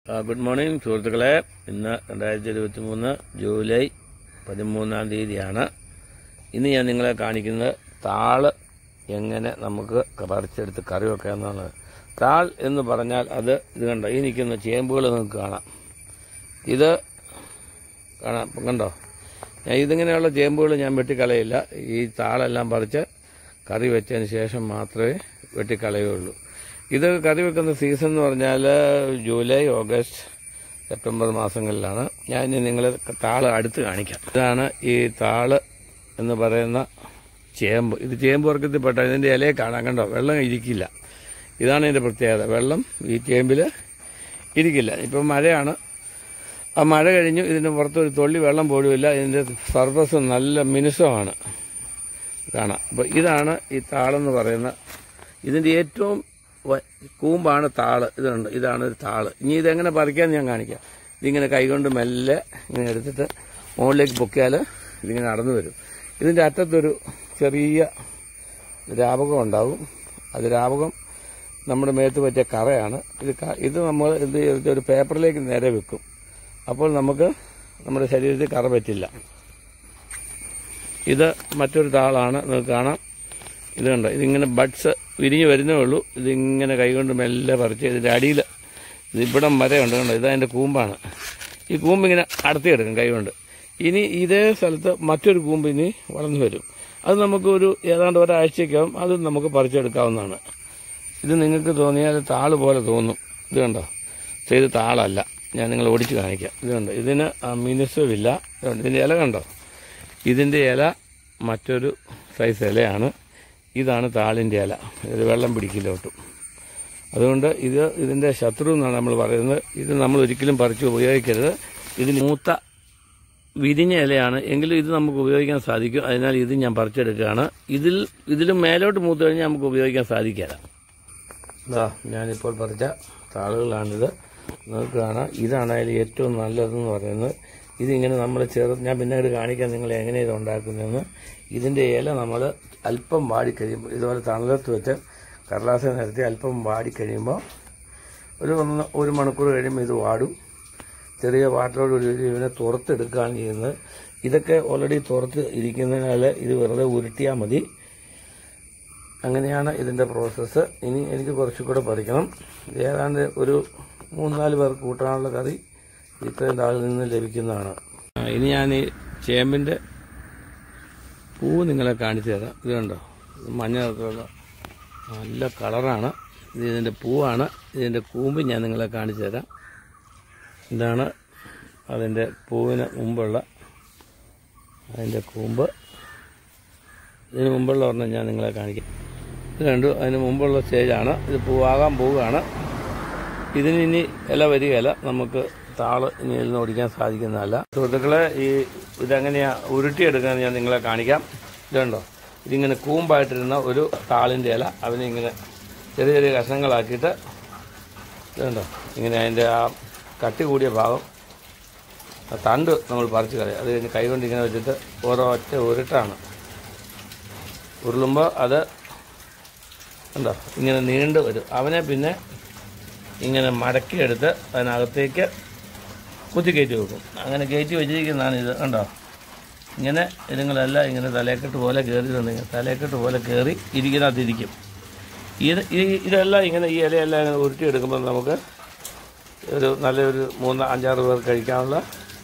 ആ, good morning സുഹൃത്തുക്കളെ ഇന്ന് രണ്ടായിരത്തി ഇരുപത്തി മൂന്ന് ജൂലൈ പതിമൂന്നാം തീയതിയാണ് ഇന്ന് ഞാൻ നിങ്ങളെ കാണിക്കുന്നത് താള് എങ്ങനെ നമുക്ക് പറിച്ചെടുത്ത് കറി വെക്കാമെന്നാണ് താൾ എന്ന് പറഞ്ഞാൽ അത് ഇത് കണ്ടോ ഈ നിൽക്കുന്ന ചേമ്പുകൾ നിങ്ങൾക്ക് കാണാം ഇത് കാണാം ഇപ്പം കണ്ടോ ഞാൻ ഇതിങ്ങനെയുള്ള ചേമ്പുകൾ ഞാൻ വെട്ടിക്കളയില്ല ഈ താളെല്ലാം പറിച്ച് കറി വെച്ചതിന് ശേഷം മാത്രമേ വെട്ടിക്കളയുള്ളൂ ഇത് കറി വെക്കുന്ന സീസൺ എന്ന് പറഞ്ഞാൽ ജൂലൈ ഓഗസ്റ്റ് സെപ്റ്റംബർ മാസങ്ങളിലാണ് ഞാൻ ഇനി നിങ്ങളെ താള് അടുത്ത് കാണിക്കാം ഇതാണ് ഈ താള് എന്ന് പറയുന്ന ചേമ്പ് ഇത് ചേമ്പ് വർഗത്തിൽപ്പെട്ട ഇതിൻ്റെ ഇലയെ കാണാൻ കണ്ടോ വെള്ളം ഇരിക്കില്ല ഇതാണ് ഇതിൻ്റെ പ്രത്യേകത വെള്ളം ഈ ചേമ്പിൽ ഇരിക്കില്ല ഇപ്പം മഴയാണ് ആ മഴ കഴിഞ്ഞു ഇതിൻ്റെ പുറത്ത് ഒരു തുള്ളി വെള്ളം പോലുമില്ല ഇതിൻ്റെ സർഫസ് നല്ല മിനുസമാണ് കാണാം അപ്പോൾ ഇതാണ് ഈ താളെന്ന് പറയുന്ന ഇതിൻ്റെ ഏറ്റവും വ- കൂമ്പാണ് താള് ഇതുണ്ട് ഇതാണ് ഒരു താള് ഇനി ഇതെങ്ങനെ പറിക്കാൻ ഞാൻ കാണിക്കാം ഇതിങ്ങനെ കൈകൊണ്ട് മെല്ലെ ഇങ്ങനെ എടുത്തിട്ട് മുകളിലേക്ക് പൊക്കിയാൽ ഇതിങ്ങനെ നടന്നു വരും ഇതിൻ്റെ അറ്റത്തൊരു ചെറിയ രാപകം ഉണ്ടാവും അത് രാപകം നമ്മുടെ മേത്ത് പറ്റിയ കറയാണ് ഇത് ക- ഇത് നമ്മൾ എന്ത് ചെയ്തിട്ട് ഒരു പേപ്പറിലേക്ക് നേരെ വെക്കും അപ്പോൾ നമുക്ക് നമ്മുടെ ശരീരത്തിൽ കറ പറ്റില്ല ഇത് മറ്റൊരു താളാണ് നിങ്ങൾക്ക് കാണാം ഇത് കണ്ടോ ഇതിങ്ങനെ ബഡ്സ് വിരിഞ്ഞ് വരുന്നേ ഉള്ളൂ ഇതിങ്ങനെ കൈകൊണ്ട് മെല്ലെ പറിച്ച് ഇതിൻ്റെ അടിയിൽ ഇത് ഇവിടം വരെ ഉണ്ട് കണ്ടോ ഇതതിൻ്റെ കൂമ്പാണ് ഈ കൂമ്പ് ഇങ്ങനെ അടത്തിയെടുക്കും കൈകൊണ്ട് ഇനി ഇതേ സ്ഥലത്ത് മറ്റൊരു കൂമ്പ് ഇനി വളർന്നു വരും അത് നമുക്ക് ഒരു ഏതാണ്ട് ഒരാഴ്ചയ്ക്കകം അത് നമുക്ക് പറിച്ചെടുക്കാവുന്നതാണ് ഇത് നിങ്ങൾക്ക് തോന്നിയാൽ താള് പോലെ തോന്നും ഇത് കണ്ടോ പക്ഷേ ഇത് താളല്ല ഞാൻ നിങ്ങൾ ഓടിച്ച് കാണിക്കാം ഇത് കണ്ടോ ഇതിന് ആ മിനുസമില്ല ഇത് കണ്ടോ? ഇതിൻ്റെ ഇല കണ്ടോ ഇതിൻ്റെ ഇല മറ്റൊരു സൈസ് ഇലയാണ് ഇതാണ് താളിൻ്റെ ഇല ഇത് വെള്ളം പിടിക്കില്ല ഒട്ടും അതുകൊണ്ട് ഇത് ഇതിൻ്റെ ശത്രു എന്നാണ് നമ്മൾ പറയുന്നത് ഇത് നമ്മൾ ഒരിക്കലും പറിച്ച് ഉപയോഗിക്കരുത് ഇതിന് മൂത്ത വിരിഞ്ഞ ഇലയാണ് എങ്കിലും ഇത് നമുക്ക് ഉപയോഗിക്കാൻ സാധിക്കും അതിനാൽ ഇത് ഞാൻ പറിച്ചെടുക്കുകയാണ് ഇതിൽ ഇതിലും മേലോട്ട് മൂത്ത് കഴിഞ്ഞാൽ നമുക്ക് ഉപയോഗിക്കാൻ സാധിക്കില്ല ഇതാ ഞാനിപ്പോൾ പറിച്ച താളുകളാണിത് നിങ്ങൾക്ക് കാണാം ഇതാണ് അതിൽ ഏറ്റവും നല്ലതെന്ന് പറയുന്നത് ഇതിങ്ങനെ നമ്മൾ ചേർ ഞാൻ പിന്നീട് കാണിക്കാം നിങ്ങൾ എങ്ങനെ ഇത് ഉണ്ടാക്കുന്നതെന്ന് ഇതിൻ്റെ ഇല നമ്മൾ അല്പം വാടിക്കഴിയുമ്പോൾ ഇതുപോലെ തണലത്ത് വെച്ച് കടലാസ നിരത്തി അല്പം വാടിക്കഴിയുമ്പോൾ ഒരു ഒന്ന് ഒരു മണിക്കൂർ കഴിയുമ്പോൾ ഇത് വാടും ചെറിയ വാട്ടറോട് കൂടി ഇതിനെ തുറത്തെടുക്കുകയാണ് ചെയ്യുന്നത് ഇതൊക്കെ ഓൾറെഡി തുറത്ത് ഇരിക്കുന്നതിനാൽ ഇത് വെറുതെ ഉരുട്ടിയാൽ മതി അങ്ങനെയാണ് ഇതിൻ്റെ പ്രോസസ്സ് ഇനി എനിക്ക് കുറച്ചുകൂടെ പറിക്കണം ഇത് ഏതാണ്ട് ഒരു മൂന്നാല് പേർക്ക് കൂട്ടാനുള്ള കറി ഇത്രയും താളിൽ നിന്ന് ലഭിക്കുന്നതാണ് ആ, ഇനി ഞാൻ ഈ ചേമ്പിൻ്റെ പൂ നിങ്ങളെ കാണിച്ചു തരാം ഇത് കണ്ടോ ഇത് മഞ്ഞ നിറത്തിലുള്ള നല്ല കളറാണ് ഇത് ഇതിൻ്റെ പൂവാണ് ഇതിൻ്റെ കൂമ്പ് ഞാൻ നിങ്ങളെ കാണിച്ചു തരാം ഇതാണ് അതിൻ്റെ പൂവിന് മുമ്പുള്ള അതിൻ്റെ കൂമ്പ് ഇതിന് മുമ്പുള്ള ഒരെണ്ണം ഞാൻ നിങ്ങളെ കാണിക്കാം ഇത് കണ്ടു അതിന് മുമ്പുള്ള സ്റ്റേജാണ് ഇത് പൂവാകാൻ പോവുകയാണ് ഇതിന് ഇനി ഇല വരികയില്ല നമുക്ക് താള് ഇനി ഇരുന്ന് ഓടിക്കാൻ സാധിക്കുന്നതല്ല സുഹൃത്തുക്കളെ ഈ ഇതെങ്ങനെയാ ഉരുട്ടിയെടുക്കാൻ ഞാൻ നിങ്ങളെ കാണിക്കാം ഇതുണ്ടോ ഇതിങ്ങനെ കൂമ്പായിട്ടിരുന്ന ഒരു താളിൻ്റെ ഇല അതിനെ ഇങ്ങനെ ചെറിയ ചെറിയ കഷ്ണങ്ങളാക്കിയിട്ട് ഇതുണ്ടോ ഇങ്ങനെ അതിൻ്റെ ആ കട്ടി കൂടിയ ഭാഗം ആ തണ്ട് നമ്മൾ പറിച്ച് കളയും അത് കഴിഞ്ഞ് കൈകൊണ്ട് ഇങ്ങനെ വെച്ചിട്ട് ഓരോ ഒറ്റ ഉരുട്ടാണ് ഉരുളുമ്പോൾ അത് ഉണ്ടോ ഇങ്ങനെ നീണ്ടു വരും അവനെ പിന്നെ ഇങ്ങനെ മടക്കിയെടുത്ത് അതിനകത്തേക്ക് കുത്തി കയറ്റി വെക്കും അങ്ങനെ കയറ്റി വെച്ചിരിക്കുന്നതാണ് ഇത് കണ്ടോ ഇങ്ങനെ ഇതുങ്ങളെല്ലാം ഇങ്ങനെ തലക്കെട്ട് പോലെ കയറി തന്നിങ്ങനെ തലക്കെട്ട് പോലെ കയറി ഇരിക്കുന്നതിരിക്കും ഇത് ഈ ഇതെല്ലാം ഇങ്ങനെ ഈ ഇലയെല്ലാം ഇങ്ങനെ ഉരുട്ടിയെടുക്കുമ്പോൾ നമുക്ക് ഒരു നല്ലൊരു മൂന്ന് അഞ്ചാറ് പേർ കഴിക്കാനുള്ള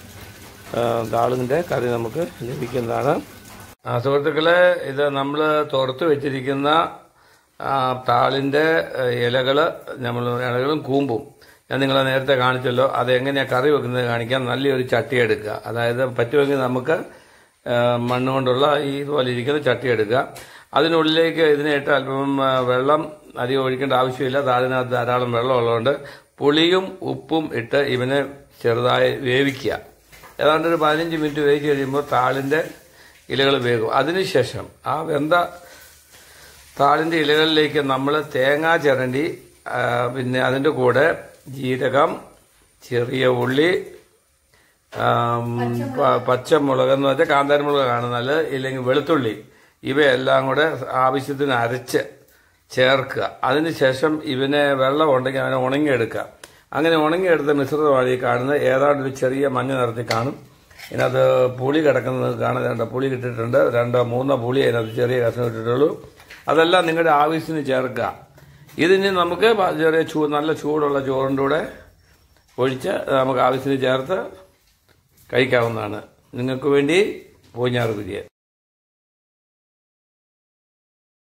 താളിൻ്റെ കറി നമുക്ക് ലഭിക്കുന്നതാണ് ആ സുഹൃത്തുക്കളെ ഇത് നമ്മൾ തുറത്ത് വെച്ചിരിക്കുന്ന ആ, താളിൻ്റെ ഇലകൾ നമ്മൾ ഇലകളും കൂമ്പും ഞാൻ നിങ്ങളെ നേരത്തെ കാണിച്ചല്ലോ അത് എങ്ങനെയാണ് കറി വെക്കുന്നത് കാണിക്കാൻ നല്ലൊരു ചട്ടി എടുക്കുക അതായത് പറ്റുമെങ്കിൽ നമുക്ക് ആ, മണ്ണ് കൊണ്ടുള്ള ഈ ഇതുപോലെ ഇരിക്കുന്ന ചട്ടി എടുക്കുക അതിനുള്ളിലേക്ക് ഇതിനായിട്ട് അല്പം ആ, വെള്ളം അധികം ഒഴിക്കേണ്ട ആവശ്യമില്ല താഴിനകത്ത് ധാരാളം വെള്ളം ഉള്ളതുകൊണ്ട് പുളിയും ഉപ്പും ഇട്ട് ഇവനെ ചെറുതായി വേവിക്കുക ഏതാണ്ട് ഒരു പതിനഞ്ച് മിനിറ്റ് വേവിച്ച് കഴിയുമ്പോൾ താളിൻ്റെ ഇലകൾ വേകും അതിനുശേഷം ആ വെന്ത താളിൻ്റെ ഇലകളിലേക്ക് നമ്മൾ തേങ്ങ ചിരണ്ടി ആ, പിന്നെ അതിൻ്റെ കൂടെ ജീരകം ചെറിയ ഉള്ളി ആം, പ- പച്ചമുളക് എന്ന് വെച്ചാൽ കാന്താരിമുളക് കാണുന്നത് ഇല്ലെങ്കിൽ വെളുത്തുള്ളി ഇവയെല്ലാം കൂടെ ആവശ്യത്തിന് അരച്ച് ചേർക്കുക അതിനുശേഷം ഇവനെ വെള്ളം ഉണ്ടെങ്കിൽ അവനെ ഉണങ്ങിയെടുക്കുക അങ്ങനെ ഉണങ്ങിയെടുത്ത മിശ്രിതമാണ് ഈ കാണുന്നത് ഏതാണ്ട് ഒരു ചെറിയ മഞ്ഞ നിറത്തിൽ കാണും ഇതിനകത്ത് പുളി കിടക്കുന്നത് കാണുന്നുണ്ട് പുളി കിട്ടിയിട്ടുണ്ട് രണ്ടോ മൂന്നോ പുളി അതിനകത്ത് ചെറിയ കഷ്ണം ഇട്ടിട്ടുള്ളൂ അതെല്ലാം നിങ്ങളുടെ ആവശ്യത്തിന് ചേർക്കുക ഇതിന് നമുക്ക് പ- ചെറിയ ചൂ നല്ല ചൂടുള്ള ചോറിൻ്റെ കൂടെ ഒഴിച്ച് നമുക്ക് ആവശ്യത്തിന് ചേർത്ത് കഴിക്കാവുന്നതാണ് നിങ്ങൾക്ക് വേണ്ടി പൂഞ്ഞാറ് കുരിയൻ